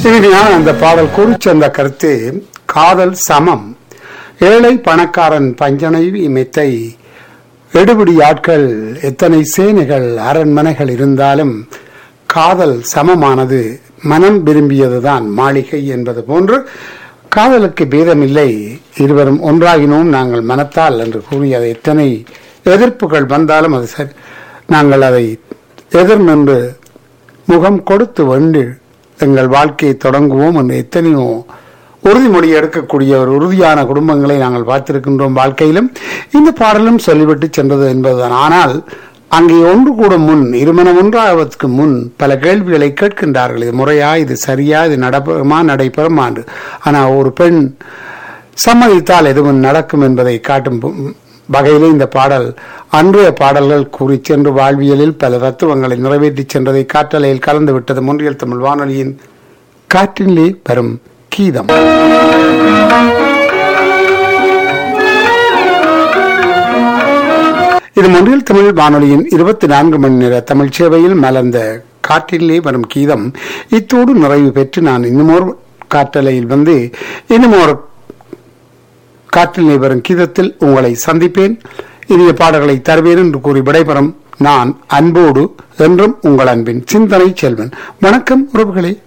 இறுதியான அந்த பாடல் குறிச்சென்ற கருத்து காதல் சமம் ஏழை பணக்காரன் பஞ்சனை மெத்தை எடுபிடி ஆட்கள் எத்தனை சேனைகள் அரண்மனைகள் இருந்தாலும் காதல் சமமானது மனம் விரும்பியதுதான் மாளிகை என்பது போன்று காதலுக்கு பேதமில்லை இருவரும் ஒன்றாகினோம் நாங்கள் மனத்தால் என்று கூறி அதை எத்தனை எதிர்ப்புகள் வந்தாலும் அது சரி நாங்கள் அதை எதிர் நின்று முகம் கொடுத்து வெண்டு எங்கள் வாழ்க்கையை தொடங்குவோம் என்று எத்தனையோ உறுதிமொழி எடுக்கக்கூடிய ஒரு உறுதியான குடும்பங்களை நாங்கள் பார்த்திருக்கின்றோம் வாழ்க்கையிலும் இந்த பாடலும் சொல்லிவிட்டு சென்றது என்பதுதான் ஆனால் அங்கே ஒன்று கூட முன் இருமணம் ஒன்றாவதற்கு முன் பல கேள்விகளை கேட்கின்றார்கள் இது முறையா இது சரியா இது நடப்பமா நடைபெறுமா என்று ஆனால் ஒரு பெண் சம்மதித்தால் எதுவும் நடக்கும் என்பதை காட்டும் வகையிலே இந்த பாடல் அன்றைய பாடல்கள் கூறி சென்று வாழ்வியலில் பல தத்துவங்களை நிறைவேற்றி சென்றதை காற்றலையில் கலந்து விட்டது முன்றியல் தமிழ் வானொலியின் காற்றிலே வரும் கீதம் இது மொன்றியல் தமிழ் வானொலியின் இருபத்தி நான்கு மணி நேர தமிழ் சேவையில் மலர்ந்த காற்றிலே வரும் கீதம் இத்தோடு நிறைவு பெற்று நான் இன்னுமோர் காற்றலையில் வந்து இன்னுமோர் காற்றிலே வரும் கீதத்தில் உங்களை சந்திப்பேன் இனிய பாடல்களை தருவேன் என்று கூறி விடைபெறும் நான் அன்போடு என்றும் உங்கள் அன்பின் சிந்தனை செல்வன் வணக்கம் உறவுகளே